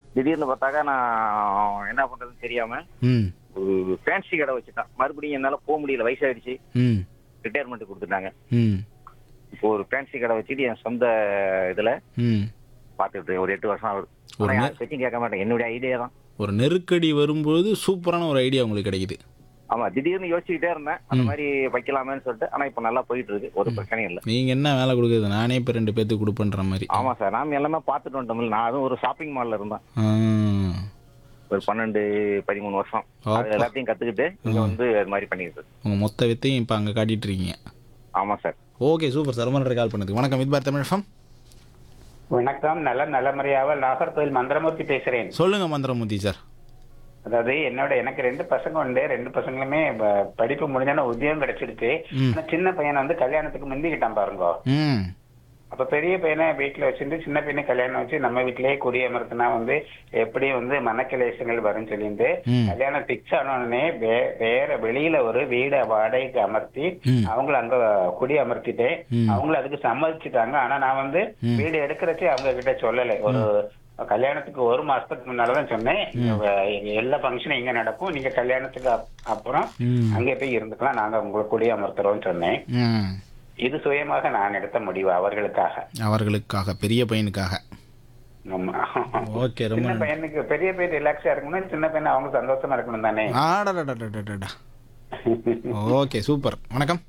திடீர்னு பார்த்தாக்கா நான் என்ன பண்றதுன்னு தெரியாம ம் ஒரு ஃபேன்சி கடை வச்சுட்டேன் மறுபடியும் என்னால போக முடியல வயசாயிடுச்சு ம் ரிட்டையர்மெண்ட் கொடுத்துட்டாங்க ம் இப்போ ஒரு ஃபேன்சி கடை வச்சுட்டு என் சொந்த இதுல ம் பார்த்துட்டு இருக்கேன். ஒரு எட்டு வருஷம் ஆகுது ஒரு ஆனா நே- யாரை பத்தியும் கேட்க மாட்டேன் என்னுடைய ஐடியா தான் ஒரு நெருக்கடி வரும்போது சூப்பரான ஒரு ஐடியா உங்களுக்கு கிடைக்குது ஆமா திடீர்னு யோசிச்சுக்கிட்டே இருந்தேன் அந்த மாதிரி வைக்கலாமேன்னு சொல்லிட்டு ஆனா இப்ப நல்லா போயிட்டு இருக்கு ஒரு பிரச்சனையும் இல்ல நீங்கள் என்ன வேலை கொடுக்குறது நானே இப்போ ரெண்டு பேர்த்துக்கு கொடுப்பேன்ற மாதிரி ஆமா சார் நாம எல்லாமே பார்த்துட்டு வந்துட்டோம் நான் அதுவும் ஒரு ஷாப்பிங் மால்ல இருந்தேன் ஆ. ஒரு பன்னெண்டு பதிமூணு வருஷம் அப்பா. அது எல்லாத்தையும் கத்துக்கிட்டு இங்க வந்து அது மாதிரி பண்ணிட்டு இருக்கு. உங்கள் மொத்த வித்தையும் இப்போ அங்கே காட்டிட்டு இருக்கீங்க ஆமா சார் ஓகே சூப்பர் சார் ரொம்ப நன்றி கால் பண்ணதுக்கு வணக்கம் இது பார் தமிழ் ஃபம் வணக்கம் நல்ல நலமுறையாக நாகர்கோவில் மந்திரமூர்த்தி பேசுறேன் சொல்லுங்கள் மந்திரமூர்த்தி சார் அதாவது என்னோட எனக்கு ரெண்டு பசங்க உண்டு ரெண்டு பசங்களுமே ப- படிப்பு முடிஞ்சான உத்தியோகம் கிடைச்சிடுச்சு ம். ஆனா சின்ன பையனை வந்து கல்யாணத்துக்கு முந்திக்கிட்டான் பாருங்க ம் அப்ப பெரிய பையனை வீட்டுல வச்சுட்டு சின்ன பையனை கல்யாணம் வச்சு நம்ம வீட்டிலேயே குடியமர்த்தினா வந்து எப்படி வந்து மனக்கிலேசங்கள் வரும்னு சொல்லிட்டு ம். கல்யாணம் பிக்ஸ் ஆனோடனே வே- வேற வெளியில ஒரு வீடை வாடகைக்கு அமர்த்தி ம். அவங்கள அங்க குடி அமர்த்திட்டேன் ம். அவங்கள அதுக்கு சம்மதிச்சுட்டாங்க ஆனா நான் வந்து வீடு எடுக்கிறச்சே அவங்க கிட்ட சொல்லலை ஒரு கல்யாணத்துக்கு ஒரு மாசத்துக்கு முன்னாலதான் சொன்னேன் எங்க எல்லா ஃபங்க்ஷனும் இங்க நடக்கும் நீங்க கல்யாணத்துக்கு அப்- அப்புறம் ம். அங்கே போய் இருந்துக்கலாம் நாங்க உங்களை குடி அமர்த்துறோம்னு சொன்னேன் ம் இது சுயமாக நான் எடுத்த முடிவு அவர்களுக்காக அவர்களுக்காக பெரிய பையனுக்காக ஆமா ஓகே ரொம்ப சின்ன நன்றி பையனுக்கு பெரிய பையன் ரிலாக்ஸா இருக்கணும் சின்ன பையன் அவங்க சந்தோஷமா இருக்கணும் தானே ஆடடடடடடடா ஓகே சூப்பர் வணக்கம்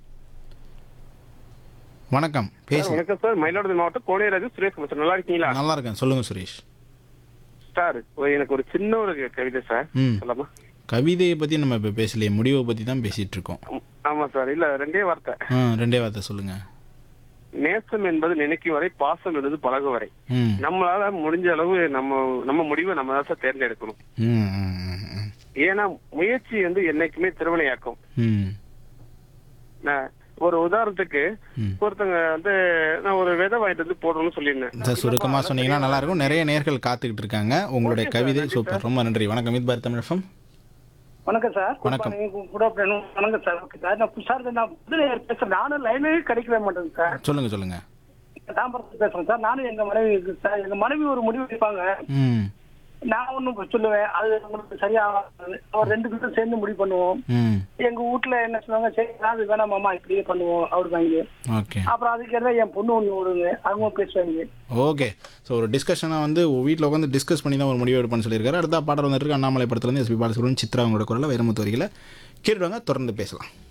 வணக்கம் பேசுங்க வணக்கம் சார் மயிலாடுதுறை மாவட்டம் கோடையராஜு சுரேஷ் குமார் சார் நல்லா இருக்கீங்களா நல்லா இருக்கேன் சொல்லுங்க சுரேஷ் சார் ஒரு- எனக்கு ஒரு சின்ன ஒரு கவிதை சார் ம் சொல்லாமா கவிதையை பற்றி நம்ம இப்போ பேசலையே முடிவை பற்றி தான் பேசிகிட்டு இருக்கோம் ம், ஆமா சார் இல்ல ரெண்டே வார்த்தை ஆ ரெண்டே வார்த்தை சொல்லுங்க நேசம் என்பது நினைக்கும் வரை பாசம் என்பது பழகும் வரை ம் நம்மளால முடிஞ்ச அளவு நம்ம நம்ம முடிவை நம்ம தான் சார் தேர்ந்தெடுக்கணும் ம் ம், ம், ம். ஏன்னா முயற்சி வந்து என்னைக்குமே திருவினையாக்கும் ம் நான் ஒரு உதாரணத்துக்கு ம். ஒருத்தங்க வந்து நான் ஒரு விதை வாங்கிட்டு வந்து போடணும்னு சொல்லியிருந்தேன் சார் சுருக்கமாக சொன்னீங்கன்னா நல்லா இருக்கும் நிறைய நேர்கள் காத்துக்கிட்டு இருக்காங்க உங்களுடைய கவிதை சூப்பர் ரொம்ப நன்றி வணக்கம் இது பார் தமிழ் FM. வணக்கம் சார் வணக்கம். குட் ஆஃப்டர்நூன் வணக்கம் சார் ஓகே சார் நான் சார் நான் புதுல பேசுறேன் நானும் லைனே கிடைக்கவே மாட்டேங்க சார் சொல்லுங்க சொல்லுங்க தாம்பரத்தில் பேசுறேன் சார் நானும் எங்க மனைவி இருக்கு சார் எங்க மனைவி ஒரு முடிவு எடுப்பாங்க ம் நான் ஒன்றும் சொல்லுவேன் அது உங்களுக்கு சரியா அவர் ரெண்டு பேரும் சேர்ந்து முடிவு பண்ணுவோம் ம் எங்க வீட்டுல என்ன சொல்லுவாங்க சரி அது வேணாம் மாமா இப்படியே பண்ணுவோம் அவரு வாங்கி ஓகே அப்புறம் அதுக்கு எல்லாம் என் பொண்ணு ஒண்ணு விடுங்க அவங்க பேசுவாங்க ஓகே ஸோ ஒரு டிஸ்கஷனாக வந்து வீட்டில் உட்காந்து டிஸ்கஸ் பண்ணி தான் ஒரு முடிவு எடுப்பேன்னு சொல்லியிருக்காரு அடுத்த பாடல் வந்துட்டு இருக்கு அண்ணாமலை படத்துலேருந்து எஸ்பி பாலசுப்ரமணியன் சித்ரா அவங்களோட குரலில் வைரமுத்து வரிகளை கேட்டுவாங்க தொடர்ந்து பேசலாம்